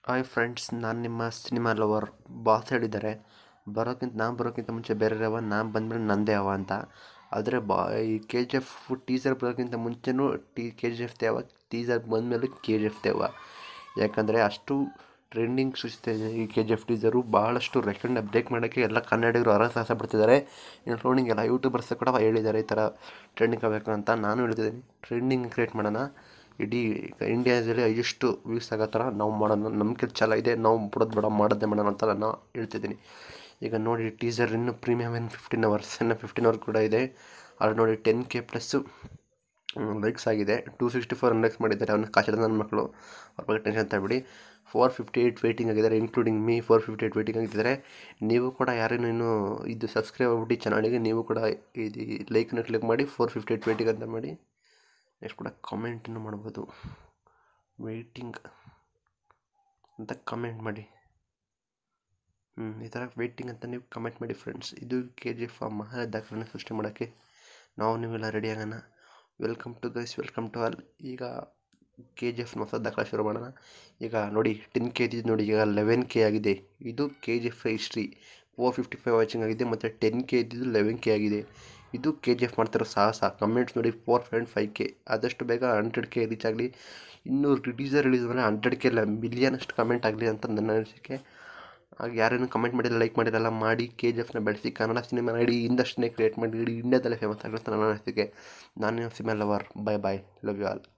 hi friends ನಾನು ನಿಮ್ಮ cinema lover boss ಹೇಳಿದ್ದಾರೆ ಬರೋಕ್ಕಿಂತ ನಾನು ಬರೋಕ್ಕಿಂತ ಮುಂಚೆ ಬೇರೆಯವ ನಾನು ಬಂದಮೇಲೆ ನಂದೇ ಅವ ಅಂತ ಆದರೆ ಬಾ ಈ ಕೆ ಜಿ ಎಫ್ ಟೀಸರ್ ಬರೋಕ್ಕಿಂತ ಮುಂಚೆನೂ ಟಿ ಕೆ ಜಿ ಎಫ್ ದೇವ ಟೀಸರ್ ಬಂದಮೇಲೂ ಕೆ ಜಿ ಎಫ್ ದೇವ ಯಾಕಂದರೆ ಅಷ್ಟು ಟ್ರೆಂಡಿಂಗ್ ಸೃಷ್ಟಿಸಿದೆ ಈ ಕೆ ಜಿ ಎಫ್ ಟೀಸರು ಭಾಳಷ್ಟು ರೆಕಾರ್ಡ್ನ ಬ್ರೇಕ್ ಮಾಡೋಕ್ಕೆ ಎಲ್ಲ ಕನ್ನಡಿಗರು ಹರಸಾಹಸ ಪಡ್ತಿದ್ದಾರೆ ಇನ್ಕ್ಲೂಡಿಂಗ್ ಎಲ್ಲ ಯೂಟ್ಯೂಬರ್ಸ್ ಕೂಡ ಹೇಳಿದ್ದಾರೆ ಈ ಥರ ಟ್ರೆಂಡಿಂಗ್ ಆಗಬೇಕು ಅಂತ ನಾನು ಹೇಳ್ತಿದ್ದೀನಿ ಟ್ರೆಂಡಿಂಗ್ ಕ್ರಿಯೇಟ್ ಮಾಡೋಣ ಇಡೀ ಇಂಡಿಯಾದಲ್ಲಿ ಎಷ್ಟು ವ್ಯೂಸ್ ಆಗೋ ಥರ ನಾವು ಮಾಡೋಣ ನಂಬಿಕೆ ಛಲ ಇದೆ ನಾವು ಬಿಡೋದು ಬೇಡ ಮಾಡೋದೇ ಮಾಡೋಣ ಅಂತ ನಾನು ಹೇಳ್ತಿದ್ದೀನಿ ಈಗ ನೋಡಿ ಟೀಸರ್ ಇನ್ನು ಪ್ರೀಮಿಯಮ್ ಇನ್ನು ಫಿಫ್ಟೀನ್ ಅವರ್ಸ್ ಇನ್ನು ಫಿಫ್ಟೀನ್ ಅವರ್ ಕೂಡ ಇದೆ ಅಲ್ಲಿ ನೋಡಿ ಟೆನ್ ಕೆ ಪ್ಲಸ್ಸು ಲೈಕ್ಸ್ ಆಗಿದೆ ಟೂ ಸಿಕ್ಸ್ಟಿ ಫೋರ್ ಲೈಕ್ಸ್ ಮಾಡಿದ್ದಾರೆ ಅವನ ಕಾಶದ ನನ್ನ ಮಕ್ಕಳು ಅವ್ರ ಬಗ್ಗೆ ಟೆನ್ಷನ್ ತಗೊಬೇಡಿ ಫೋರ್ ಫಿಫ್ಟಿ ಏಯ್ಟ್ ವೇಟಿಂಗ್ ಆಗಿದ್ದಾರೆ including me four fifty eight waiting ಆಗಿದ್ದಾರೆ ನೀವು ಕೂಡ ಯಾರೇನು ಇನ್ನೂ ಇದು ಸಬ್ಸ್ಕ್ರೈಬ್ ಆಗ್ಬಿಟ್ಟು ಚಾನಲಿಗೆ ನೀವು ಕೂಡ ಇದು ಲೈಕ್ನ ಕ್ಲಿಕ್ ಮಾಡಿ ಫೋರ್ ಫಿಫ್ಟಿ ಏಯ್ಟ್ ವೇಟಿಂಗ್ ಅಂತ ಮಾಡಿ ನೆಕ್ಸ್ಟ್ ಕೂಡ ಕಾಮೆಂಟನ್ನು ಮಾಡ್ಬೋದು ವೇಟಿಂಗ್ ಅಂತ ಕಮೆಂಟ್ ಮಾಡಿ ಹ್ಞೂ ಈ ಥರ ವೇಟಿಂಗ್ ಅಂತ ನೀವು ಕಮೆಂಟ್ ಮಾಡಿ ಫ್ರೆಂಡ್ಸ್ ಇದು ಕೆ ಜಿ ಎಫ್ ಮಹಾ ದಾಖಲೆನ ಸೃಷ್ಟಿ ಮಾಡೋಕ್ಕೆ ನಾವು ನೀವೆಲ್ಲ ರೆಡಿ ಆಗೋಣ welcome to guys welcome to all ಈಗ ಕೆ ಜಿ ಎಫ್ನ ಹೊಸ ದಾಖಲೆ ಶುರು ಮಾಡೋಣ ಈಗ ನೋಡಿ ಟೆನ್ ಕೆ ಜಿ ನೋಡಿ ಈಗ ಲೆವೆನ್ ಕೆ ಆಗಿದೆ ಇದು K G F history four fifty five watching ಆಗಿದೆ ಮತ್ತು ಟೆನ್ ಕೆ ಇದ್ದಿದ್ದು ಲೆವೆನ್ ಕೆ ಆಗಿದೆ ಇದು ಕೆ ಜಿ ಎಫ್ ಮಾಡ್ತಿರೋ ಸಾಹಸ ಕಮೆಂಟ್ಸ್ ನೋಡಿ ಫೋರ್ ಪಾಯಿಂಟ್ ಫೈವ್ ಕೆ ಆದಷ್ಟು ಬೇಗ ಹಂಡ್ರೆಡ್ ಕೆ ರೀಚ್ ಆಗಲಿ ಇನ್ನೂ ರಿಲೀಸರ್ ರಿಲೀಸ್ ಮೇಲೆ ಹಂಡ್ರೆಡ್ ಕೆ ಇಲ್ಲ ಮಿಲಿಯನ್ ಅಷ್ಟು ಕಮೆಂಟ್ ಆಗಲಿ ಅಂತ ನನ್ನ ಅನಿಸಿಕೆ ಹಾಗೆ ಯಾರೇನು ಕಮೆಂಟ್ ಮಾಡಿಲ್ಲ ಲೈಕ್ ಮಾಡಿರಲ್ಲ ಮಾಡಿ ಕೆ ಜಿ ಎಫ್ನ ಬೆಳೆಸಿ ಕನ್ನಡ ಸಿನಿಮಾ ಇಡೀ ಇಂಡಸ್ಟ್ರಿನೇ ಕ್ರಿಯೇಟ್ ಮಾಡಿ ಇಡೀ ಇಂಡಿಯಾದಲ್ಲೇ ಫೇಮಸ್ ಆಗಲಿ ಅಂತ ನನ್ನ ಅನಿಸಿಕೆ ನಾನು cinema lover bye boy love you all